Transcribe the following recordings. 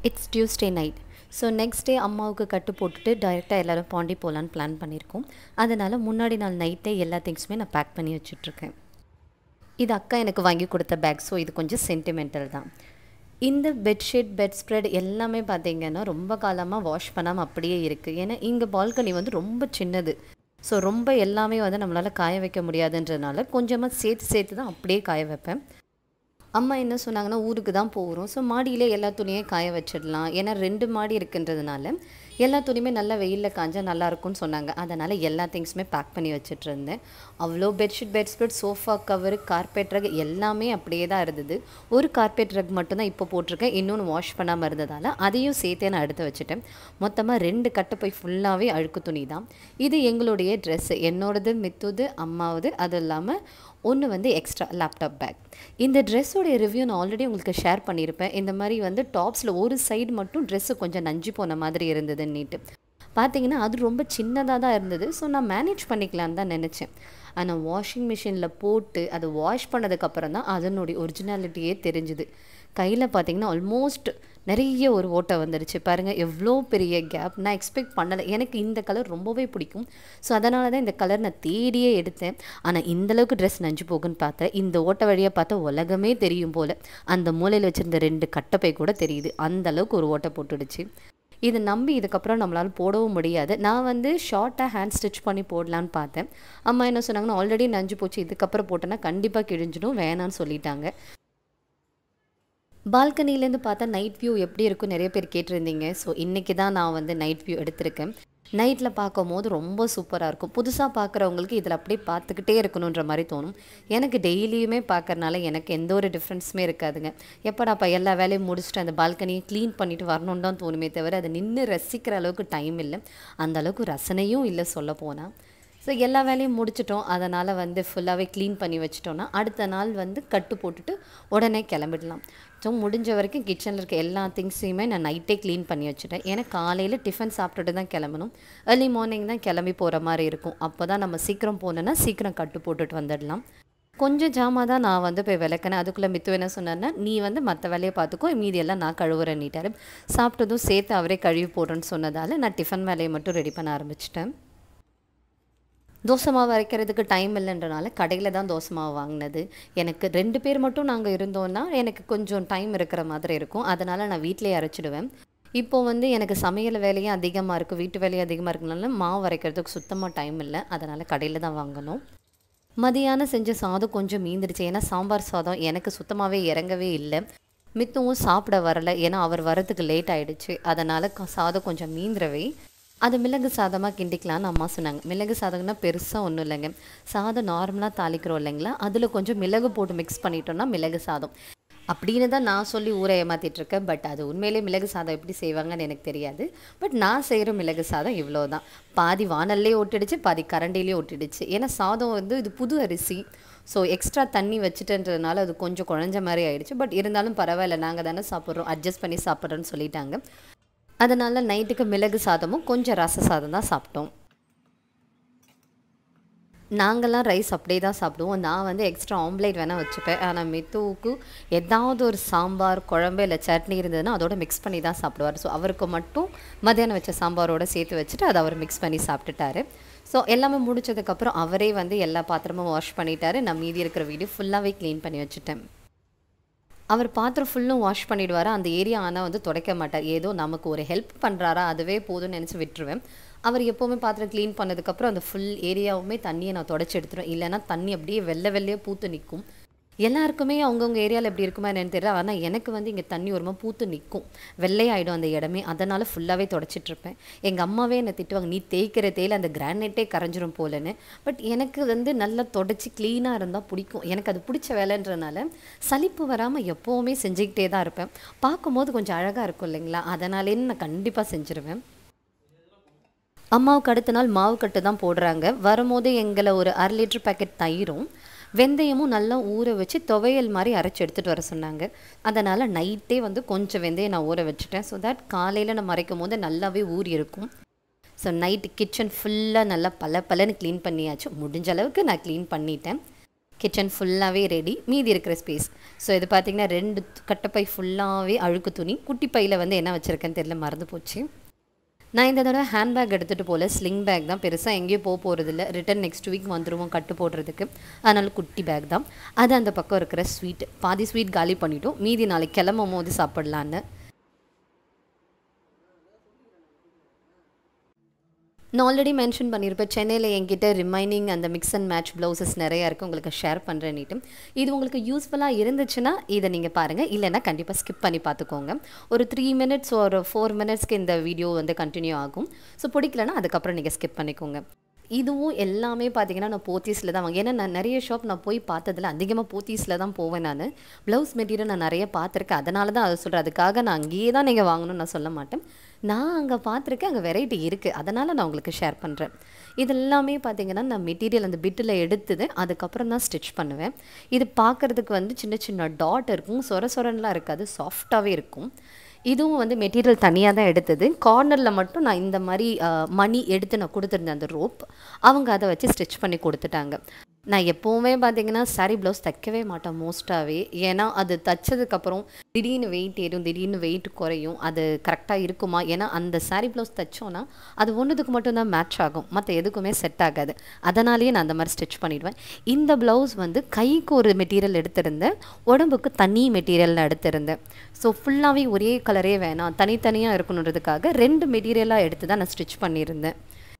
It's Tuesday night so next day அம்மாவுக்கு கட்டு போட்டுட்டு டைரெக்டாக எல்லோரும் பாண்டி போகலான்னு பிளான் பண்ணியிருக்கோம் அதனால் முன்னாடி நாள் நைட்டே எல்லா திங்ஸுமே நான் பேக் பண்ணி வச்சுட்ருக்கேன் இது அக்கா எனக்கு வாங்கி கொடுத்த பேக் ஸோ இது கொஞ்சம் சென்டிமெண்டல் தான் இந்த பெட்ஷீட் பெட் ஸ்ப்ரெட் எல்லாமே பார்த்தீங்கன்னா ரொம்ப காலமாக வாஷ் பண்ணாமல் அப்படியே இருக்குது ஏன்னா இங்கே பால்கனி வந்து ரொம்ப சின்னது ஸோ ரொம்ப எல்லாமே வந்து நம்மளால் காய வைக்க முடியாதுன்றதுனால கொஞ்சமாக சேர்த்து சேர்த்து தான் அப்படியே காய வைப்பேன் அம்மா என்ன சொன்னாங்கன்னா ஊருக்கு தான் போகிறோம் ஸோ மாடியிலே எல்லா துணியும் காய வச்சிடலாம் ஏன்னா ரெண்டு மாடி இருக்குன்றதுனால எல்லா துணியுமே நல்லா வெயிலில் காஞ்சா நல்லா இருக்கும்னு சொன்னாங்க அதனால் எல்லா திங்ஸுமே பேக் பண்ணி வச்சுட்டு இருந்தேன் அவ்வளோ bedsheet bed spread sofa cover carpet rug எல்லாமே அப்படியே தான் இருந்தது ஒரு கார்பெட் ரக் மட்டும்தான் இப்போ போட்டிருக்கேன் இன்னொன்று வாஷ் பண்ணாமல் இருந்ததால் அதையும் சேர்த்தே நான் எடுத்து வச்சுட்டேன் மொத்தமாக ரெண்டு கட்டை போய் ஃபுல்லாகவே அழுக்கு துணி தான் இது எங்களுடைய ட்ரெஸ்ஸு என்னோடது மித்துது அம்மாவது அது இல்லாமல் ஒன்று வந்து எக்ஸ்ட்ரா லேப்டாப் பேக் இந்த ட்ரெஸ்ஸோடைய ரிவ்யூ நான் ஆல்ரெடி உங்களுக்கு ஷேர் பண்ணியிருப்பேன் இந்த மாதிரி வந்து டாப்ஸில் ஒரு சைடு மட்டும் ட்ரெஸ்ஸு கொஞ்சம் நஞ்சு போன மாதிரி இருந்ததுன்னுட்டு பார்த்தீங்கன்னா அது ரொம்ப சின்னதாக தான் இருந்தது ஸோ நான் மேனேஜ் பண்ணிக்கலான்னு தான் நினச்சேன் ஆனால் வாஷிங் மிஷினில் போட்டு அதை வாஷ் பண்ணதுக்கப்புறம் தான் அதனுடைய ஒரிஜினாலிட்டியே தெரிஞ்சுது கையில் பார்த்தீங்கன்னா ஆல்மோஸ்ட் நிறைய ஒரு ஓட்டை வந்துடுச்சு பாருங்கள் எவ்வளோ பெரிய கேப் நான் எக்ஸ்பெக்ட் பண்ணலை எனக்கு இந்த கலர் ரொம்பவே பிடிக்கும் ஸோ அதனால தான் இந்த கலர் நான் தேடியே எடுத்தேன் ஆனால் இந்தளவுக்கு ட்ரெஸ் நஞ்சு போகுன்னு பார்த்தேன் இந்த ஓட்டை வழியாக பார்த்தா உலகமே தெரியும் போல் அந்த மூலையில் வச்சுருந்த ரெண்டு கட்டப்பை கூட தெரியுது அந்த அளவுக்கு ஒரு ஓட்டை போட்டுடுச்சு இது நம்பி இதுக்கப்புறம் நம்மளால் போடவும் முடியாது நான் வந்து ஷார்ட்டாக ஹேண்ட் ஸ்டிச் பண்ணி போடலான்னு பார்த்தேன் அம்மா என்ன சொன்னாங்கன்னா ஆல்ரெடி நஞ்சு போச்சு இதுக்கப்புறம் போட்டேன்னா கண்டிப்பாக கிழிஞ்சிடும் வேணான்னு சொல்லிட்டாங்க பால்கனிலேருந்து பார்த்தா நைட் வியூ எப்படி இருக்கும் நிறைய பேர் கேட்டிருந்தீங்க ஸோ இன்றைக்கி தான் நான் வந்து நைட் வியூ எடுத்திருக்கேன் நைட்டில் பார்க்கும் போது ரொம்ப சூப்பராக இருக்கும் புதுசாக பார்க்குறவங்களுக்கு இதில் அப்படியே பார்த்துக்கிட்டே இருக்கணுன்ற மாதிரி தோணும் எனக்கு டெய்லியுமே பார்க்கறனால எனக்கு எந்த ஒரு டிஃப்ரென்ஸுமே இருக்காதுங்க எப்படாப்பா எல்லா வேலையும் முடிச்சுட்டு அந்த பால்கனியை க்ளீன் பண்ணிவிட்டு வரணுன்னு தான் தோணுமே தவிர அதை நின்று ரசிக்கிற அளவுக்கு டைம் இல்லை அந்த அளவுக்கு ரசனையும் இல்லை சொல்ல போனால் ஸோ எல்லா வேலையும் முடிச்சிட்டோம் அதனால் வந்து ஃபுல்லாகவே க்ளீன் பண்ணி வச்சிட்டோன்னா அடுத்த நாள் வந்து கட்டு போட்டுட்டு உடனே கிளம்பிடலாம் ஸோ முடிஞ்ச வரைக்கும் கிச்சனில் இருக்க எல்லா திங்ஸையுமே நான் நைட்டே க்ளீன் பண்ணி வச்சுட்டேன் ஏன்னா காலையில் டிஃபன் சாப்பிட்டுட்டு தான் கிளம்பணும் ஏர்லி மார்னிங் தான் கிளம்பி போகிற மாதிரி இருக்கும் அப்போ தான் நம்ம சீக்கிரம் போனோன்னா சீக்கிரம் கட்டு போட்டுட்டு வந்துடலாம் கொஞ்சம் ஜாமா தான் நான் வந்து போய் விளக்கினேன் அதுக்குள்ளே மித்து என்ன சொன்னார்னா நீ வந்து மற்ற வேலையை பார்த்துக்கோ மீதியெல்லாம் நான் கழுவுறேன்னிட்டாரு சாப்பிட்டதும் சேர்த்து அவரே கழுவி போடுறேன்னு சொன்னதால் நான் டிஃபன் வேலையை மட்டும் ரெடி பண்ண ஆரம்பிச்சிட்டேன் தோசை மாவு அரைக்கிறதுக்கு டைம் இல்லைன்றனால கடையில் தான் தோசை மாவு வாங்கினது எனக்கு ரெண்டு பேர் மட்டும் நாங்கள் இருந்தோன்னா எனக்கு கொஞ்சம் டைம் இருக்கிற மாதிரி இருக்கும் அதனால் நான் வீட்டிலேயே அரைச்சிடுவேன் இப்போ வந்து எனக்கு சமையல் வேலையும் அதிகமாக இருக்குது வீட்டு வேலையும் அதிகமாக இருக்கனால மாவு அரைக்கிறதுக்கு சுத்தமாக டைம் இல்லை அதனால் கடையில் தான் வாங்கணும் மதியானம் செஞ்ச சாதம் கொஞ்சம் மீந்துடுச்சு ஏன்னா சாம்பார் சாதம் எனக்கு சுத்தமாகவே இறங்கவே இல்லை மித்தவும் சாப்பிட வரலை ஏன்னா அவர் வரதுக்கு லேட் ஆகிடுச்சு அதனால் சாதம் கொஞ்சம் மீந்துறவே அது மிளகு சாதமாக கிண்டிக்கலான்னு அம்மா சொன்னாங்க மிளகு சாதம்னா பெருசாக ஒன்றும் இல்லைங்க சாதம் நார்மலாக தாளிக்கிறோம் இல்லைங்களா அதில் கொஞ்சம் மிளகு போட்டு மிக்ஸ் பண்ணிட்டோம்னா மிளகு சாதம் அப்படின்னு தான் நான் சொல்லி ஊரை ஏமாற்றிட்டு இருக்கேன் பட் அது உண்மையிலே மிளகு சாதம் எப்படி செய்வாங்கன்னு எனக்கு தெரியாது பட் நான் செய்கிற மிளகு சாதம் இவ்வளோ தான் பாதி வானல்லே ஒட்டிடுச்சு பாதி கரண்டிலே ஒட்டிடுச்சு ஏன்னா சாதம் வந்து இது புது அரிசி ஸோ எக்ஸ்ட்ரா தண்ணி வச்சுட்டுன்றதுனால அது கொஞ்சம் குழஞ்ச மாதிரி ஆயிடுச்சு பட் இருந்தாலும் பரவாயில்ல நாங்கள் தானே சாப்பிட்றோம் அட்ஜஸ்ட் பண்ணி சாப்பிட்றோன்னு சொல்லிட்டாங்க அதனால் நைட்டுக்கு மிளகு சாதமும் கொஞ்சம் ரச சாதம் தான் சாப்பிட்டோம் நாங்கள்லாம் ரைஸ் அப்படியே தான் சாப்பிடுவோம் நான் வந்து எக்ஸ்ட்ரா ஆம்லேட் வேணால் வச்சுப்பேன் ஆனால் மித்துவுக்கு ஏதாவது ஒரு சாம்பார் குழம்பு இல்லை சட்னி இருந்ததுன்னா அதோட மிக்ஸ் பண்ணி தான் சாப்பிடுவார் ஸோ அவருக்கு மட்டும் மத்தியானம் வச்ச சாம்பாரோடு சேர்த்து வச்சுட்டு அதை அவர் மிக்ஸ் பண்ணி சாப்பிட்டுட்டாரு ஸோ எல்லாமே முடிச்சதுக்கப்புறம் அவரே வந்து எல்லா பாத்திரமும் வாஷ் பண்ணிட்டாரு நான் மீதி இருக்கிற வீடியோ ஃபுல்லாகவே க்ளீன் பண்ணி வச்சுட்டேன் அவர் பாத்திரம் ஃபுல்லும் வாஷ் பண்ணிவிடுவார் அந்த ஏரியா ஆனால் வந்து துடைக்க மாட்டார் ஏதோ நமக்கு ஒரு ஹெல்ப் பண்ணுறாரா அதுவே போதும்னு நினச்சி விட்டுருவேன் அவர் எப்போவுமே பாத்திரம் க்ளீன் பண்ணதுக்கப்புறம் அந்த ஃபுல் ஏரியாவுமே தண்ணியை நான் தொடச்சி எடுத்துருவேன் இல்லைன்னா தண்ணி அப்படியே வெள்ளை வெள்ளையே பூத்து நிற்கும் எல்லாருக்குமே அவங்கவுங்க ஏரியாவில் எப்படி இருக்குமா என்னன்னு தெரியல ஆனால் எனக்கு வந்து இங்கே தண்ணி ஒருமா பூத்து நிற்கும் வெள்ளையாயிடும் அந்த இடமே அதனால் ஃபுல்லாகவே தொடச்சிட்ருப்பேன் எங்கள் அம்மாவே என்னை திட்டுவாங்க நீ தேய்க்கிற தேயில் அந்த கிரானைட்டே கரைஞ்சிரும் போலன்னு பட் எனக்கு வந்து நல்லா தொடச்சி க்ளீனாக இருந்தால் பிடிக்கும் எனக்கு அது பிடிச்ச வேலைன்றனால சலிப்பு வராமல் எப்போவுமே செஞ்சுக்கிட்டே தான் இருப்பேன் பார்க்கும்போது கொஞ்சம் அழகாக இருக்கும் இல்லைங்களா அதனாலே நான் கண்டிப்பாக செஞ்சுருவேன் அம்மாவுக்கு அடுத்த நாள் மாவு கட்டு தான் போடுறாங்க வரும்போது எங்களை ஒரு அரை லிட்டர் பேக்கெட் தயிரும் வெந்தயமும் நல்லா ஊற வச்சு துவையல் மாதிரி அரைச்சி எடுத்துகிட்டு வர சொன்னாங்க அதனால் நைட்டே வந்து கொஞ்சம் வெந்தயம் நான் ஊற வச்சுட்டேன் ஸோ தட் காலையில் நம்ம அரைக்கும் போது நல்லாவே ஊறி இருக்கும் ஸோ நைட்டு கிச்சன் ஃபுல்லாக நல்லா பல பலன்னு க்ளீன் பண்ணியாச்சு முடிஞ்ச அளவுக்கு நான் க்ளீன் பண்ணிட்டேன் கிச்சன் ஃபுல்லாகவே ரெடி மீதி இருக்கிற ஸ்பேஸ் ஸோ இது பார்த்திங்கன்னா ரெண்டு கட்டப்பை ஃபுல்லாகவே அழுக்கு துணி குட்டி பையில் வந்து என்ன வச்சுருக்கேன்னு தெரியல மறந்து போச்சு நான் இந்த தடவை ஹேண்ட்பேக் எடுத்துகிட்டு போகல ஸ்லிங் பேக் தான் பெருசாக எங்கேயும் போக போகிறதில்ல ரிட்டன் நெக்ஸ்ட் வீக் வந்துடுவோம் கட்டு போடுறதுக்கு அதனால் குட்டி பேக் தான் அது அந்த பக்கம் இருக்கிற ஸ்வீட் பாதி ஸ்வீட் காலி பண்ணிட்டோம் மீதி நாளைக்கு கிளம்பும் போது சாப்பிட்லான்னு நான் ஆல்ரெடி மென்ஷன் பண்ணியிருப்பேன் சென்னையில் என்கிட்ட ரிமைனிங் அந்த மிக்ஸ் அண்ட் மேட்ச் ப்ளவுசஸ் நிறையா இருக்குது உங்களுக்கு ஷேர் பண்ணுறேன்னிட்டு இது உங்களுக்கு யூஸ்ஃபுல்லாக இருந்துச்சுன்னா இதை நீங்கள் பாருங்கள் இல்லைன்னா கண்டிப்பாக ஸ்கிப் பண்ணி பார்த்துக்கோங்க ஒரு த்ரீ மினிட்ஸ் ஒரு ஃபோர் மினிட்ஸ்க்கு இந்த வீடியோ வந்து கண்டினியூ ஆகும் ஸோ பிடிக்கலன்னா அதுக்கப்புறம் நீங்கள் ஸ்கிப் பண்ணிக்கோங்க இதுவும் எல்லாமே பார்த்தீங்கன்னா நான் போத்தீஸில் தான் வாங்க ஏன்னா நான் நிறைய ஷாப் நான் போய் பார்த்ததில் அதிகமாக போத்தீஸில் தான் போவேன் நான் ப்ளவுஸ் மெட்டீரியல் நான் நிறைய பார்த்துருக்கேன் அதனால தான் அதை சொல்கிறேன் அதுக்காக நான் அங்கேயே தான் நீங்கள் வாங்கணும்னு நான் சொல்ல மாட்டேன் நான் அங்கே பார்த்துருக்கேன் அங்கே வெரைட்டி இருக்குது அதனால் நான் உங்களுக்கு ஷேர் பண்ணுறேன் இது எல்லாமே பார்த்தீங்கன்னா நான் மெட்டீரியல் அந்த பிட்டில் எடுத்தது அதுக்கப்புறம் தான் ஸ்டிச் பண்ணுவேன் இது பார்க்குறதுக்கு வந்து சின்ன சின்ன டாட் இருக்கும் சொர சொரன்லாம் இருக்காது சாஃப்டாகவே இருக்கும் இதுவும் வந்து மெட்டீரியல் தனியாக தான் எடுத்தது கார்னரில் மட்டும் நான் இந்த மாதிரி மணி எடுத்து நான் கொடுத்துருந்தேன் அந்த ரோப் அவங்க அதை வச்சு ஸ்டிச் பண்ணி கொடுத்துட்டாங்க நான் எப்போவுமே பார்த்தீங்கன்னா சாரீ ப்ளவுஸ் தைக்கவே மாட்டேன் மோஸ்ட்டாகவே ஏன்னா அது தைச்சதுக்கப்புறம் திடீர்னு வெயிட் ஏறும் திடீர்னு வெயிட் குறையும் அது கரெக்டாக இருக்குமா ஏன்னா அந்த சாரீ ப்ளவுஸ் தைச்சோன்னா அது ஒன்றுத்துக்கு மட்டும்தான் மேட்ச் ஆகும் மற்ற எதுக்குமே செட் ஆகாது அதனாலேயே நான் அந்த மாதிரி ஸ்டிச் பண்ணிடுவேன் இந்த ப்ளவுஸ் வந்து கைக்கு ஒரு மெட்டீரியல் எடுத்திருந்தேன் உடம்புக்கு தனி மெட்டீரியல் நான் எடுத்திருந்தேன் ஸோ ஃபுல்லாகவே ஒரே கலரே வேணாம் தனித்தனியாக இருக்கணுன்றதுக்காக ரெண்டு மெட்டீரியலாக எடுத்து தான் நான் ஸ்டிச் பண்ணியிருந்தேன்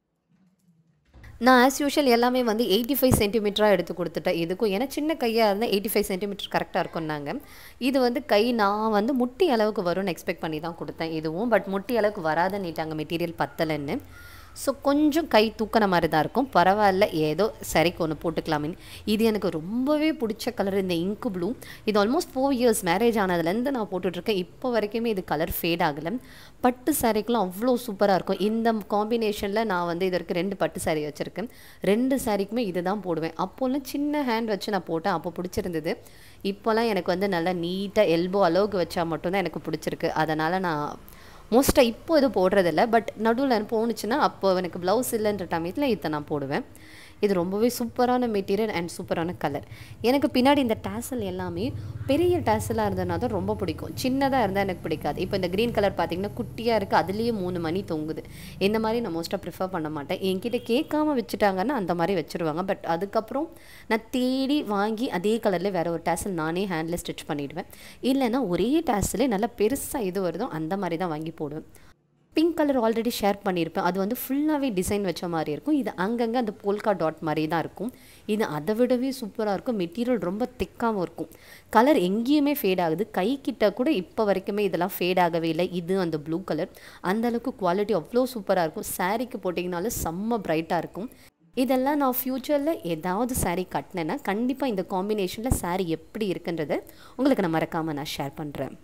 நான் ஆஸ் யூஷுவல் எல்லாமே வந்து எயிட்டி ஃபைவ் சென்டிமீட்டராக எடுத்து கொடுத்துட்டேன் இதுக்கும் ஏன்னா சின்ன கையாக இருந்தால் எயிட்டி ஃபைவ் சென்டிமீட்டர் கரெக்டாக இருக்கும்னாங்க இது வந்து கை நான் வந்து முட்டி அளவுக்கு வரும்னு எக்ஸ்பெக்ட் பண்ணி தான் கொடுத்தேன் இதுவும் பட் முட்டி அளவுக்கு வராதுன்னுட்டாங்க மெட்டீரியல் பத்தலைன்னு ஸோ கொஞ்சம் கை தூக்கின மாதிரி தான் இருக்கும் பரவாயில்ல ஏதோ சரிக்கு ஒன்று போட்டுக்கலாமே இது எனக்கு ரொம்பவே பிடிச்ச கலர் இந்த இங்கு ப்ளூ இது ஆல்மோஸ்ட் ஃபோர் இயர்ஸ் மேரேஜ் ஆனதுலேருந்து நான் போட்டுட்ருக்கேன் இப்போ வரைக்குமே இது கலர் ஃபேட் ஆகலை பட்டு சாரீக்கெலாம் அவ்வளோ சூப்பராக இருக்கும் இந்த காம்பினேஷனில் நான் வந்து இது வரைக்கும் ரெண்டு பட்டு சாரீ வச்சுருக்கேன் ரெண்டு சாரீக்குமே இது தான் போடுவேன் அப்போல்லாம் சின்ன ஹேண்ட் வச்சு நான் போட்டேன் அப்போ பிடிச்சிருந்தது இப்போல்லாம் எனக்கு வந்து நல்லா நீட்டாக எல்போ அளவுக்கு வச்சா மட்டும்தான் எனக்கு பிடிச்சிருக்கு அதனால் நான் மோஸ்ட்டாக இப்போ இது போடுறதில்ல பட் நடுவில் போணுச்சுன்னா அப்போ எனக்கு ப்ளவுஸ் இல்லைன்ற டயத்தில் இதை நான் போடுவேன் இது ரொம்பவே சூப்பரான மெட்டீரியல் அண்ட் சூப்பரான கலர் எனக்கு பின்னாடி இந்த டேசல் எல்லாமே பெரிய டேசலாக இருந்ததுனா தான் ரொம்ப பிடிக்கும் சின்னதாக இருந்தால் எனக்கு பிடிக்காது இப்போ இந்த க்ரீன் கலர் பார்த்தீங்கன்னா குட்டியாக இருக்குது அதுலேயே மூணு மணி தொங்குது இந்த மாதிரி நான் மோஸ்ட்டாக ப்ரிஃபர் பண்ண மாட்டேன் என்கிட்ட கேட்காம வச்சுட்டாங்கன்னா அந்த மாதிரி வச்சுருவாங்க பட் அதுக்கப்புறம் நான் தேடி வாங்கி அதே கலரில் வேறு ஒரு டேசல் நானே ஹேண்டில் ஸ்டிச் பண்ணிவிடுவேன் இல்லைன்னா ஒரே டேசலே நல்லா பெருசாக இது வருதோ அந்த மாதிரி தான் வாங்கி போடுவேன் பிங்க் கலர் ஆல்ரெடி ஷேர் பண்ணியிருப்பேன் அது வந்து ஃபுல்லாகவே டிசைன் வச்ச மாதிரி இருக்கும் இது அங்கங்கே அந்த போல்கா டாட் மாதிரி தான் இருக்கும் இது அதை விடவே சூப்பராக இருக்கும் மெட்டீரியல் ரொம்ப திக்காகவும் இருக்கும் கலர் எங்கேயுமே ஃபேட் ஆகுது கை கிட்ட கூட இப்போ வரைக்குமே இதெல்லாம் ஃபேட் ஆகவே இல்லை இது அந்த ப்ளூ கலர் அந்தளவுக்கு குவாலிட்டி அவ்வளோ சூப்பராக இருக்கும் சாரீக்கு போட்டிங்கனாலும் செம்ம பிரைட்டாக இருக்கும் இதெல்லாம் நான் ஃப்யூச்சரில் ஏதாவது சாரீ கட்டினேன்னா கண்டிப்பாக இந்த காம்பினேஷனில் சாரீ எப்படி இருக்குன்றதை உங்களுக்கு நான் மறக்காமல் நான் ஷேர் பண்ணுறேன்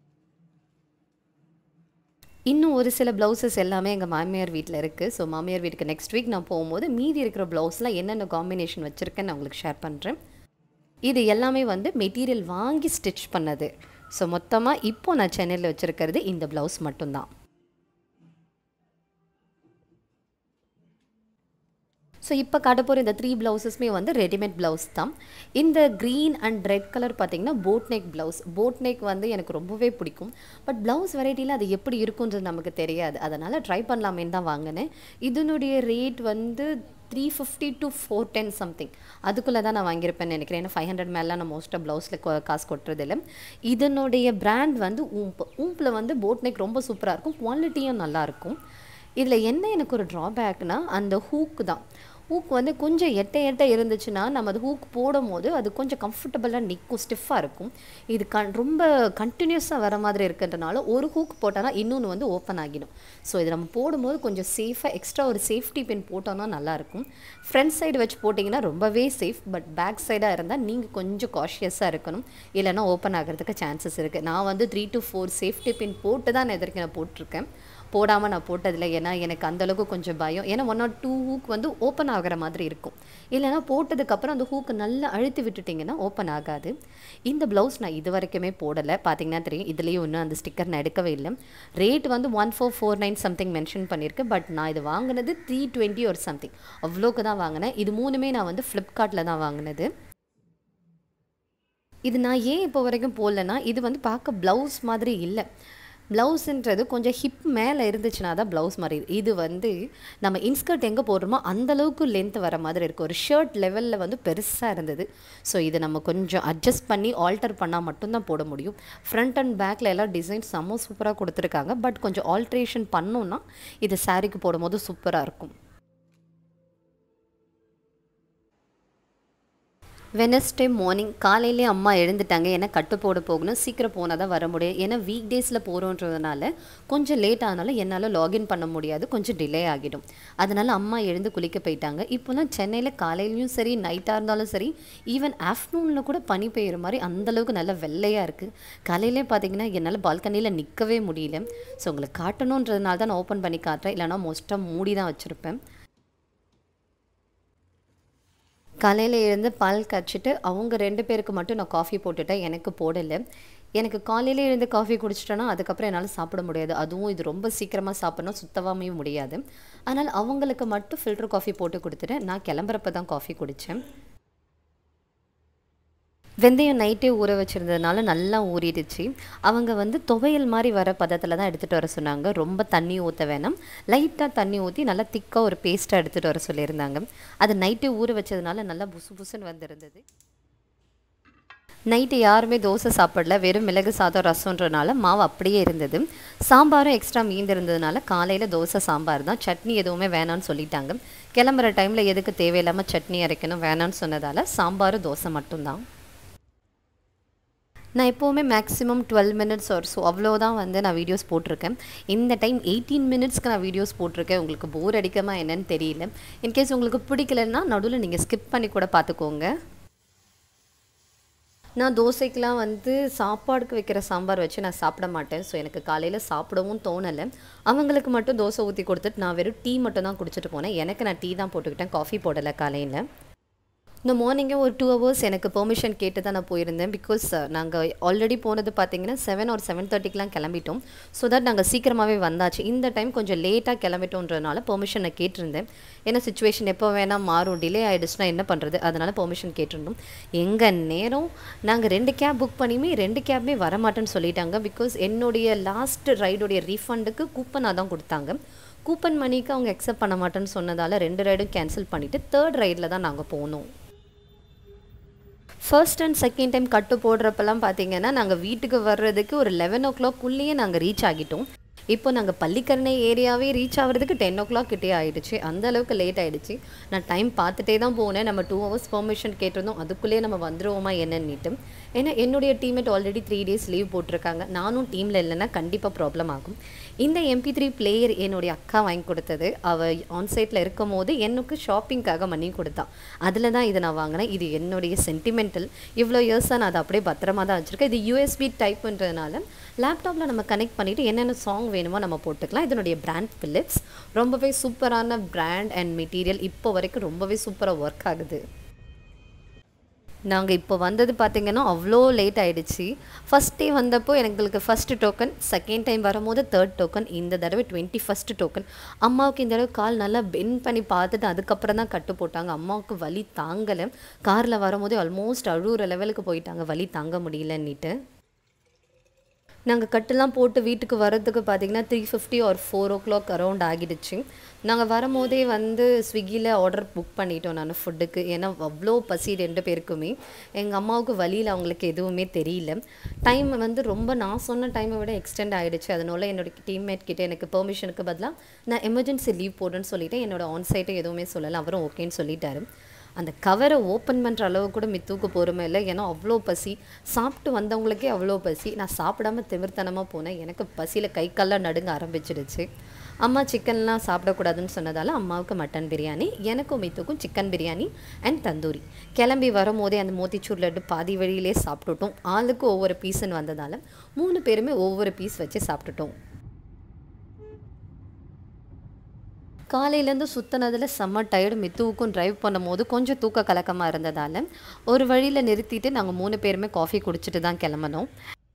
இன்னும் ஒரு சில ப்ளவுசஸ் எல்லாமே எங்கள் மாமியார் வீட்டில் இருக்குது ஸோ மாமியார் வீட்டுக்கு நெக்ஸ்ட் வீக் நான் போகும்போது மீதி இருக்கிற ப்ளவுஸ்லாம் என்னென்ன காம்பினேஷன் வச்சுருக்கேன்னு நான் உங்களுக்கு ஷேர் பண்ணுறேன் இது எல்லாமே வந்து மெட்டீரியல் வாங்கி ஸ்டிச் பண்ணது ஸோ மொத்தமாக இப்போ நான் சென்னையில் வச்சுருக்கிறது இந்த ப்ளவுஸ் மட்டும்தான் ஸோ இப்போ காட்ட போகிற இந்த த்ரீ ப்ளவுசஸ்மே வந்து ரெடிமேட் ப்ளவுஸ் தான் இந்த க்ரீன் அண்ட் ரெட் கலர் பார்த்தீங்கன்னா boat neck blouse boat neck வந்து எனக்கு ரொம்பவே பிடிக்கும் பட் ப்ளவுஸ் வெரைட்டியில் அது எப்படி இருக்குன்றது நமக்கு தெரியாது அதனால் ட்ரை பண்ணலாமேன்னு தான் வாங்கினேன் இதனுடைய ரேட் வந்து three fifty to four ten something அதுக்குள்ளே தான் நான் வாங்கியிருப்பேன்னு நினைக்கிறேன் ஏன்னா ஃபைவ் ஹண்ட்ரட் மேலே நான் மோஸ்ட்டாக ப்ளவுஸில் காசு கொட்டுறதில்ல இதனுடைய பிராண்ட் வந்து ஊம்ப் ஊம்பில் வந்து போட் நெக் ரொம்ப சூப்பராக இருக்கும் குவாலிட்டியும் நல்லாயிருக்கும் இதில் என்ன எனக்கு ஒரு ட்ராபேக்னா அந்த ஹூக்கு தான் ஹூக் வந்து கொஞ்சம் எட்ட எட்ட இருந்துச்சுன்னா நம்ம அது ஹூக் போடும் போது அது கொஞ்சம் கம்ஃபர்டபுளாக நிற்கும் ஸ்டிஃபாக இருக்கும் இது கண் ரொம்ப கண்டினியூஸாக வர மாதிரி இருக்குன்றனால ஒரு ஹூக் போட்டோன்னா இன்னொன்று வந்து ஓப்பன் ஆகிடும் ஸோ இது நம்ம போடும்போது கொஞ்சம் சேஃபாக எக்ஸ்ட்ரா ஒரு சேஃப்டி பின் போட்டோன்னா நல்லாயிருக்கும் ஃப்ரண்ட் சைடு வச்சு போட்டிங்கன்னா ரொம்பவே சேஃப் பட் பேக் சைடாக இருந்தால் நீங்கள் கொஞ்சம் காஷியஸாக இருக்கணும் இல்லைன்னா ஓப்பன் ஆகிறதுக்கு சான்சஸ் இருக்குது நான் வந்து three to four safety pin போட்டு தான் நான் எதிர்க்க நான் போட்டிருக்கேன் போடாமல் நான் போட்டதில்லை ஏன்னா எனக்கு அந்தளவுக்கு கொஞ்சம் பயம் ஏன்னா ஒன் ஆர் டூ ஹூக் வந்து ஓப்பன் ஆகிற மாதிரி இருக்கும் இல்லைனா போட்டதுக்கப்புறம் அந்த ஹூக்கு நல்லா அழுத்தி விட்டுட்டிங்கன்னா ஓப்பன் ஆகாது இந்த ப்ளவுஸ் நான் இது வரைக்குமே போடலை பார்த்தீங்கன்னா தெரியும் இதுலேயும் இன்னும் அந்த ஸ்டிக்கர் நான் எடுக்கவே இல்லை ரேட் வந்து one four four nine something mention பண்ணியிருக்கேன் பட் நான் இது வாங்கினது த்ரீ டுவெண்ட்டி ஒரு சம்திங் அவ்வளோக்கு தான் வாங்கினேன் இது மூணுமே நான் வந்து ஃப்ளிப்கார்ட்டில் தான் வாங்கினது இது நான் ஏன் இப்போ வரைக்கும் போடலன்னா இது வந்து பார்க்க ப்ளவுஸ் மாதிரி இல்லை ப்ளவுஸுன்றது கொஞ்சம் ஹிப் மேலே இருந்துச்சுன்னா தான் ப்ளவுஸ் மாதிரி இருக்கு. இது வந்து நம்ம இன்ஸ்கர்ட் எங்கே போடுறோமோ அந்த அளவுக்கு லென்த் வர மாதிரி இருக்கும் ஒரு ஷர்ட் லெவலில் வந்து பெருசாக இருந்தது ஸோ இதை நம்ம கொஞ்சம் அட்ஜஸ்ட் பண்ணி ஆல்டர் பண்ணால் மட்டும்தான் போட முடியும் ஃப்ரண்ட் அண்ட் பேக்கில் எல்லாம் டிசைன் செம்ம சூப்பராக கொடுத்துருக்காங்க பட் கொஞ்சம் ஆல்ட்ரேஷன் பண்ணோன்னா இது சாரீக்கு போடும்போது சூப்பராக இருக்கும் வெனஸ்டே மார்னிங் காலையிலே அம்மா எழுந்துட்டாங்க ஏன்னா கட்டு போட போகணும் சீக்கிரம் போனால் தான் வர முடியும் ஏன்னா வீக் டேஸில் போகிறோன்றதுனால கொஞ்சம் லேட் ஆனாலும் என்னால் லாகின் பண்ண முடியாது கொஞ்சம் டிலே ஆகிடும் அதனால் அம்மா எழுந்து குளிக்க போயிட்டாங்க இப்போலாம் சென்னையில் காலையிலையும் சரி நைட்டாக இருந்தாலும் சரி ஈவன் ஆஃப்டர்நூனில் கூட பனி பெய்யுற மாதிரி அந்தளவுக்கு நல்ல வெள்ளையாக இருக்குது காலையிலே பார்த்தீங்கன்னா என்னால் பால்கனியில் நிற்கவே முடியல ஸோ உங்களுக்கு காட்டணுன்றதுனால தான் நான் ஓப்பன் பண்ணி காட்டுறேன் இல்லைனா மோஸ்ட்டாக மூடி தான் வச்சுருப்பேன் காலையில் எழுந்து பால் காய்ச்சிட்டு அவங்க ரெண்டு பேருக்கு மட்டும் நான் காஃபி போட்டுட்டேன் எனக்கு போடலை எனக்கு காலையில் எழுந்து காஃபி குடிச்சிட்டேன்னா அதுக்கப்புறம் என்னால் சாப்பிட முடியாது அதுவும் இது ரொம்ப சீக்கிரமாக சாப்பிட்ணும் சுத்தமாகவே முடியாது அதனால் அவங்களுக்கு மட்டும் ஃபில்டர் காஃபி போட்டு கொடுத்துட்டு நான் கிளம்புறப்ப தான் காஃபி குடித்தேன் வெந்தயம் நைட்டே ஊற வச்சுருந்ததுனால நல்லா ஊறிடுச்சு அவங்க வந்து துவையல் மாதிரி வர பதத்தில் தான் எடுத்துகிட்டு வர சொன்னாங்க ரொம்ப தண்ணி ஊற்ற வேணாம் லைட்டாக தண்ணி ஊற்றி நல்லா திக்காக ஒரு பேஸ்ட்டாக எடுத்துகிட்டு வர சொல்லியிருந்தாங்க அது நைட்டே ஊற வச்சதுனால நல்லா புசு புசுன்னு வந்திருந்தது நைட்டு யாருமே தோசை சாப்பிடல வெறும் மிளகு சாதம் ரசம்ன்றனால மாவு அப்படியே இருந்தது சாம்பாரும் எக்ஸ்ட்ரா மீந்திருந்ததுனால காலையில் தோசை சாம்பார் தான் சட்னி எதுவுமே வேணான்னு சொல்லிட்டாங்க கிளம்புற டைமில் எதுக்கு தேவையில்லாமல் சட்னி அரைக்கணும் வேணான்னு சொன்னதால் சாம்பாரும் தோசை மட்டும்தான் நான் எப்போவுமே மேக்ஸிமம் டுவெல் மினிட்ஸ் ஒரு ஸோ அவ்வளோதான் வந்து நான் வீடியோஸ் போட்டிருக்கேன் இந்த டைம் எயிட்டீன் மினிட்ஸ்க்கு நான் வீடியோஸ் போட்டிருக்கேன் உங்களுக்கு போர் அடிக்காமல் என்னன்னு தெரியல இன்கேஸ் உங்களுக்கு பிடிக்கலன்னா நடுவில் நீங்கள் ஸ்கிப் பண்ணி கூட பார்த்துக்கோங்க நான் தோசைக்கெலாம் வந்து சாப்பாடுக்கு வைக்கிற சாம்பார் வச்சு நான் சாப்பிட மாட்டேன் ஸோ எனக்கு காலையில் சாப்பிடவும் தோணலை அவங்களுக்கு மட்டும் தோசை ஊற்றி கொடுத்துட்டு நான் வெறும் டீ மட்டும் தான் குடிச்சிட்டு போனேன் எனக்கு நான் டீ தான் போட்டுக்கிட்டேன் காஃபி போடலை காலையில் இந்த மார்னிங்கே ஒரு டூ ஹவர்ஸ் எனக்கு பெர்மிஷன் கேட்டு தான் நான் போயிருந்தேன் பிகாஸ் நாங்கள் ஆல்ரெடி போனது பார்த்தீங்கன்னா செவன் ஒரு செவன் தேர்ட்டிக்கெலாம் கிளம்பிட்டோம் ஸோ தட் நாங்கள் சீக்கிரமாகவே வந்தாச்சு இந்த டைம் கொஞ்சம் லேட்டாக கிளம்பிட்டோன்றதுனால பெர்மிஷன் நான் கேட்டிருந்தேன் ஏன்னா சுச்சுவேஷன் எப்போ வேணால் மாறும் டிலே ஆகிடுச்சுன்னா என்ன பண்ணுறது அதனால் பெர்மிஷன் கேட்டிருந்தோம் எங்கள் நேரம் நாங்கள் ரெண்டு கேப் புக் பண்ணியுமே ரெண்டு கேப்மே வரமாட்டேன்னு சொல்லிட்டாங்க பிகாஸ் என்னுடைய லாஸ்ட் ரைடுடைய ரீஃபண்டுக்கு கூப்பனாக தான் கொடுத்தாங்க கூப்பன் மணிக்கு அவங்க அக்செப்ட் பண்ண மாட்டேன்னு சொன்னதால் ரெண்டு ரைடும் கேன்சல் பண்ணிவிட்டு தேர்ட் ரைடில் தான் நாங்கள் போனோம் ஃபர்ஸ்ட் அண்ட் செகண்ட் டைம் கட்டு போடுறப்பெல்லாம் பார்த்தீங்கன்னா நாங்கள் வீட்டுக்கு வர்றதுக்கு ஒரு லெவன் ஓ கிளாக்குள்ளேயே நாங்கள் ரீச் ஆகிட்டோம் இப்போ நாங்கள் பள்ளிக்கரணை ஏரியாவே ரீச் ஆகிறதுக்கு டென் ஓ கிளாக் கிட்டே ஆகிடுச்சு அந்த அளவுக்கு லேட் ஆகிடுச்சு நான் டைம் பார்த்துட்டே தான் போனேன் நம்ம டூ ஹவர்ஸ் பெர்மிஷன் கேட்டிருந்தோம் அதுக்குள்ளேயே நம்ம வந்துடுவோமா என்னன்னுட்டு ஏன்னா என்னுடைய teammate already three days leave போட்டிருக்காங்க நானும் டீமில் இல்லைன்னா கண்டிப்பாக ப்ராப்ளம் ஆகும் இந்த எம்பி த்ரீ பிளேயர் என்னுடைய அக்கா வாங்கி கொடுத்தது அவள் ஆன்சைட்டில் இருக்கும் போது எனக்கு ஷாப்பிங்காக பண்ணி கொடுத்தான் அதில் தான் இதை நான் வாங்கினேன் இது என்னுடைய சென்டிமெண்டல் இவ்வளோ இயர்ஸாக நான் அதை அப்படியே பத்திரமா தான் வச்சுருக்கேன் இது யூஎஸ்பி டைப்புன்றதுனால லேப்டாப்பில் நம்ம கனெக்ட் பண்ணிவிட்டு என்னென்ன சாங் வேணுமோ நம்ம போட்டுக்கலாம் இதனுடைய பிராண்ட் ஃபிலிப்ஸ் ரொம்பவே சூப்பரான பிராண்ட் அண்ட் மெட்டீரியல் இப்போ வரைக்கும் ரொம்பவே சூப்பராக ஒர்க் ஆகுது நாங்கள் இப்போ வந்தது பார்த்திங்கன்னா அவ்வளோ லேட் ஆகிடுச்சு ஃபஸ்ட் டே வந்தப்போ எங்களுக்கு ஃபஸ்ட்டு டோக்கன் செகண்ட் டைம் வரும்போது தேர்ட் டோக்கன் இந்த தடவை டுவெண்ட்டி ஃபஸ்ட்டு டோக்கன் அம்மாவுக்கு இந்த தடவை கால் நல்லா பெண்ட் பண்ணி பார்த்துட்டு அதுக்கப்புறம் தான் கட்டு போட்டாங்க அம்மாவுக்கு வலி தாங்கலை காரில் வரும்போதே ஆல்மோஸ்ட் அழுகிற லெவலுக்கு போயிட்டாங்க வலி தாங்க முடியலன்னுட்டு நாங்கள் கட்டெல்லாம் போட்டு வீட்டுக்கு வர்றதுக்கு பார்த்தீங்கன்னா த்ரீ ஃபிஃப்டி ஒரு ஃபோர் ஓ கிளாக் அரௌண்ட் ஆகிடுச்சு நாங்கள் வரும்போதே வந்து ஸ்விக்கியில் ஆர்டர் புக் பண்ணிட்டோம் நான் ஃபுட்டுக்கு ஏன்னா அவ்வளோ பசி ரெண்டு பேருக்குமே எங்கள் அம்மாவுக்கு வழியில் அவங்களுக்கு எதுவுமே தெரியல டைம் வந்து ரொம்ப நான் சொன்ன டைமை விட எக்ஸ்டெண்ட் ஆகிடுச்சு அதனால என்னோடய டீம்மேட் கிட்டே எனக்கு பெர்மிஷனுக்கு பதிலாக நான் எமர்ஜென்சி லீவ் போடுன்னு சொல்லிவிட்டு என்னோட ஆன் சைட்டை எதுவுமே சொல்லலை அவரும் ஓகேன்னு சொல்லிட்டாரு அந்த கவரை ஓப்பன் பண்ணுற அளவு கூட மித்துவுக்கு பொறுமை இல்லை ஏன்னா அவ்வளோ பசி சாப்பிட்டு வந்தவங்களுக்கே அவ்வளோ பசி நான் சாப்பிடாம திமிர்த்தனமாக போனேன் எனக்கு பசியில் கை கால்லாம் நடுங்க ஆரம்பிச்சிடுச்சு அம்மா சிக்கன்லாம் சாப்பிடக்கூடாதுன்னு சொன்னதால் அம்மாவுக்கு மட்டன் பிரியாணி எனக்கும் மித்துக்கும் சிக்கன் பிரியாணி அண்ட் தந்தூரி கிளம்பி வரும்போதே அந்த மோத்திச்சூர் லட்டு பாதி வழியிலே சாப்பிட்டுட்டோம் ஆளுக்கு ஒவ்வொரு பீஸுன்னு வந்ததால் மூணு பேருமே ஒவ்வொரு பீஸ் வச்சு சாப்பிட்டுட்டோம் காலையிலேருந்து சுற்றினதில் செம்ம டயர்டு மித்துவுக்கும் ட்ரைவ் பண்ணும்போது கொஞ்சம் தூக்க கலக்கமாக இருந்ததால் ஒரு வழியில் நிறுத்திட்டு நாங்கள் மூணு பேருமே காஃபி குடிச்சிட்டு தான் கிளம்பணும்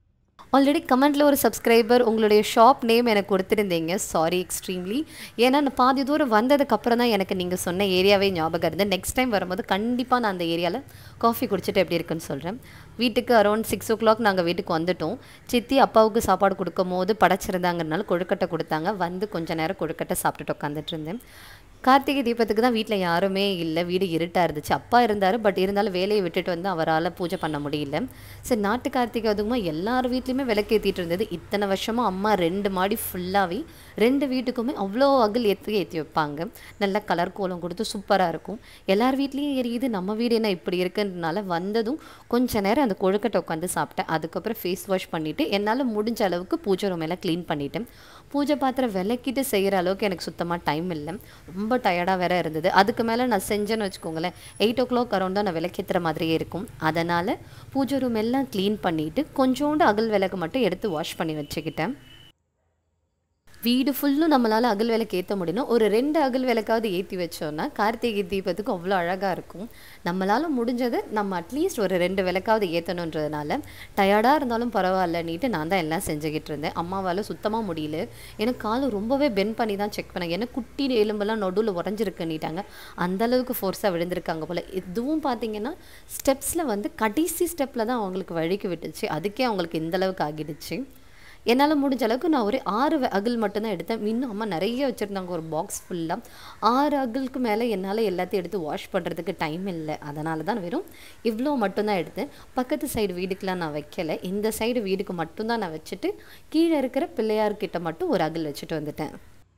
ஆல்ரெடி கமெண்ட்டில் ஒரு சப்ஸ்கிரைபர் உங்களுடைய ஷாப் நேம் எனக்கு கொடுத்துருந்தீங்க சாரி எக்ஸ்ட்ரீம்லி ஏன்னா நான் பாதி தூரம் வந்ததுக்கப்புறம் தான் எனக்கு நீங்கள் சொன்ன ஏரியாவே ஞாபகம் இருந்து நெக்ஸ்ட் டைம் வரும்போது கண்டிப்பாக நான் அந்த ஏரியாவில் காஃபி குடிச்சிட்டு எப்படி இருக்குன்னு சொல்கிறேன் வீட்டுக்கு அரௌண்ட் சிக்ஸ் ஓ கிளாக் நாங்கள் வீட்டுக்கு வந்துட்டோம் சித்தி அப்பாவுக்கு சாப்பாடு கொடுக்கும் போது படைச்சிருந்தாங்கனால கொழுக்கட்டை கொடுத்தாங்க வந்து கொஞ்ச நேரம் கொழுக்கட்டை சாப்பிட்டுட்டு உட்காந்துட்டு இருந்தேன் கார்த்திகை தீபத்துக்கு தான் வீட்டில் யாருமே இல்லை வீடு இருட்டாக இருந்துச்சு அப்பா இருந்தார் பட் இருந்தாலும் வேலையை விட்டுட்டு வந்து அவரால் பூஜை பண்ண முடியல சரி நாட்டு கார்த்திகை அதுக்குமா எல்லார் வீட்லேயுமே விளக்கேற்றிட்டு இருந்தது இத்தனை வருஷமாக அம்மா ரெண்டு மாடி ஃபுல்லாகவே ரெண்டு வீட்டுக்குமே அவ்வளோ அகல் ஏற்றி ஏற்றி வைப்பாங்க நல்ல கலர் கோலம் கொடுத்து சூப்பராக இருக்கும் எல்லார் வீட்லேயும் எரியுது நம்ம வீடு என்ன இப்படி இருக்குன்றனால வந்ததும் கொஞ்ச நேரம் அந்த கொழுக்கட்டை உட்காந்து சாப்பிட்டேன் அதுக்கப்புறம் ஃபேஸ் வாஷ் பண்ணிவிட்டு என்னால் முடிஞ்ச அளவுக்கு பூஜை ரூம் எல்லாம் க்ளீன் பண்ணிட்டேன் பூஜை பாத்திரம் விளக்கிட்டு செய்கிற அளவுக்கு எனக்கு சுத்தமாக டைம் இல்லை ரொம்ப டயர்டாக வேற இருந்தது அதுக்கு மேலே நான் செஞ்சேன்னு வச்சுக்கோங்களேன் எயிட் ஓ கிளாக் அரௌண்ட் தான் நான் விளக்கேற்றுற மாதிரியே இருக்கும் அதனால் பூஜை ரூம் எல்லாம் க்ளீன் பண்ணிவிட்டு கொஞ்சோண்டு அகல் விளக்கு மட்டும் எடுத்து வாஷ் பண்ணி வச்சுக்கிட்டேன் வீடு ஃபுல்லும் நம்மளால் அகல் விளக்கு ஏற்ற முடியும் ஒரு ரெண்டு அகல் விளக்காவது ஏற்றி வச்சோன்னா கார்த்திகை தீபத்துக்கு அவ்வளோ அழகாக இருக்கும் நம்மளால் முடிஞ்சது நம்ம அட்லீஸ்ட் ஒரு ரெண்டு விளக்காவது ஏற்றணுன்றதுனால டயர்டாக இருந்தாலும் பரவாயில்லன்னுட்டு நான் தான் எல்லாம் செஞ்சுக்கிட்டு இருந்தேன் அம்மாவால் சுத்தமாக முடியல எனக்கு கால் ரொம்பவே பெண்ட் பண்ணி தான் செக் பண்ணேன் ஏன்னா குட்டி எலும்பெல்லாம் நடுவில் உடஞ்சிருக்குன்னிட்டாங்க அந்தளவுக்கு ஃபோர்ஸாக விழுந்திருக்காங்க போல் இதுவும் பார்த்தீங்கன்னா ஸ்டெப்ஸில் வந்து கடைசி ஸ்டெப்பில் தான் அவங்களுக்கு வழிக்கு விட்டுச்சு அதுக்கே அவங்களுக்கு இந்தளவுக்கு ஆகிடுச்சு என்னால் முடிஞ்ச அளவுக்கு நான் ஒரு ஆறு வ- அகல் மட்டும்தான் எடுத்தேன் இன்னும் அம்மா நிறைய வச்சுருந்தாங்க ஒரு பாக்ஸ் ஃபுல்லாக ஆறு அகலுக்கு மேலே என்னால் எல்லாத்தையும் எடுத்து வாஷ் பண்ணுறதுக்கு டைம் இல்லை அதனால தான் வெறும் இவ்வளோ மட்டும்தான் எடுத்தேன் பக்கத்து சைடு வீடுக்கெலாம் நான் வைக்கல இந்த சைடு வீடுக்கு மட்டும்தான் நான் வச்சுட்டு கீழே இருக்கிற பிள்ளையார்கிட்ட மட்டும் ஒரு அகல் வச்சுட்டு வந்துட்டேன்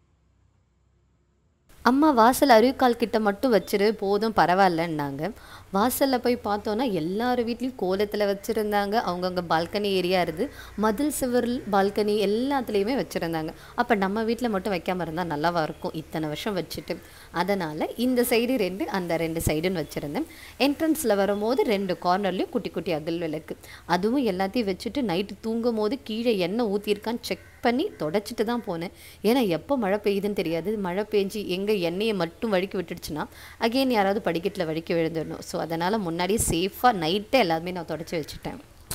அம்மா வாசல் அருவிக்கால் கிட்ட மட்டும் வச்சிரு போதும் பரவாயில்லன்னாங்க வாசலில் போய் பார்த்தோன்னா எல்லார் வீட்லேயும் கோலத்தில் வச்சுருந்தாங்க அவங்கவுங்க பால்கனி ஏரியா இருந்து மதில் சிவர் பால்கனி எல்லாத்துலேயுமே வச்சுருந்தாங்க அப்போ நம்ம வீட்டில் மட்டும் வைக்காம இருந்தால் நல்லாவா இருக்கும் இத்தனை வருஷம் வச்சுட்டு அதனால் இந்த சைடு ரெண்டு அந்த ரெண்டு சைடுன்னு வச்சுருந்தேன் என்ட்ரன்ஸில் வரும்போது ரெண்டு கார்னர்லேயும் குட்டி குட்டி அகல் விளக்கு அதுவும் எல்லாத்தையும் வச்சுட்டு நைட்டு தூங்கும் போது கீழே எண்ணெய் ஊற்றிருக்கான்னு செக் பண்ணி தொடச்சிட்டு தான் போனேன் ஏன்னா எப்போ மழை பெய்யுதுன்னு தெரியாது மழை பெஞ்சு எங்கே எண்ணெயை மட்டும் வழுக்கி விட்டுடுச்சுன்னா அகைன் யாராவது படிக்கட்டில் வழுக்கி விழுந்துடணும் ஸோ அதனால் முன்னாடியே சேஃபாக நைட்டே எல்லாமே நான் தொடச்சி வச்சுட்டேன்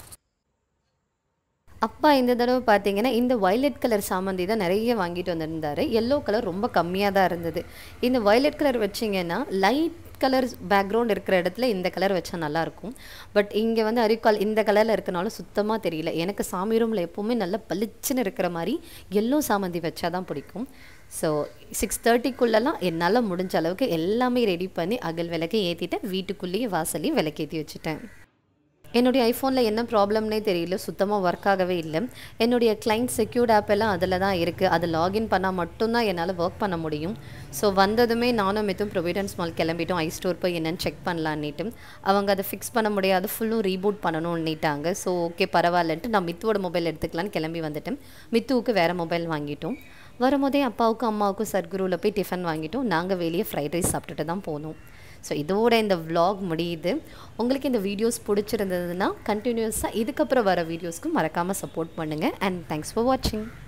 அப்பா இந்த தடவை பார்த்தீங்கன்னா இந்த வயலட் கலர் சாமந்தி தான் நிறைய வாங்கிட்டு வந்திருந்தாரு எல்லோ கலர் ரொம்ப கம்மியாக தான் இருந்தது இந்த வயலட் கலர் வச்சிங்கன்னா லைட் கலர் பேக்ரவுண்ட் இருக்கிற இடத்துல இந்த கலர் வச்சா நல்லாயிருக்கும் பட் இங்கே வந்து அரிக்கால் இந்த கலரில் இருக்கனால சுத்தமாக தெரியல எனக்கு சாமி ரூமில் எப்போவுமே நல்லா பளிச்சுன்னு இருக்கிற மாதிரி எல்லோ சாமந்தி வச்சா தான் பிடிக்கும் ஸோ சிக்ஸ் தேர்ட்டிக்குள்ளெல்லாம் என்னால் முடிஞ்ச அளவுக்கு எல்லாமே ரெடி பண்ணி அகல் விளக்கை ஏற்றிட்டேன் வீட்டுக்குள்ளேயே வாசலையும் விளக்கேற்றி வச்சுட்டேன் என்னுடைய ஐஃபோனில் என்ன ப்ராப்ளம்னே தெரியல சுத்தமாக ஒர்க் ஆகவே இல்லை என்னுடைய கிளைண்ட் செக்யூர்ட் ஆப் எல்லாம் அதில் தான் இருக்குது அது லாகின் பண்ணால் மட்டும்தான் என்னால் ஒர்க் பண்ண முடியும் ஸோ வந்ததுமே நானும் மித்தும் ப்ரொவிடன்ஸ் மால் கிளம்பிட்டோம் ஐ ஸ்டோர் போய் என்னென்னு செக் பண்ணலான்னுட்டு அவங்க அதை ஃபிக்ஸ் பண்ண முடியாது ஃபுல்லும் ரீபூட் பண்ணணும்னுட்டாங்க ஸோ ஓகே பரவாயில்லன்ட்டு நான் மித்துவோட மொபைல் எடுத்துக்கலான்னு கிளம்பி வந்துட்டேன் மித்துவுக்கு வேறு மொபைல் வாங்கிட்டோம் வரும்போதே அப்பாவுக்கும் அம்மாவுக்கும் சர்க்குருவில் போய் டிஃபன் வாங்கிட்டோம் நாங்கள் வெளியே ஃப்ரைட் ரைஸ் சாப்பிட்டுட்டு தான் போனோம் ஸோ இதோட இந்த vlog முடியுது உங்களுக்கு இந்த வீடியோஸ் பிடிச்சிருந்ததுன்னா கண்டினியூஸாக இதுக்கப்புறம் வர வீடியோஸ்க்கு மறக்காமல் சப்போர்ட் பண்ணுங்கள் அண்ட் தேங்க்ஸ் ஃபார் வாட்சிங்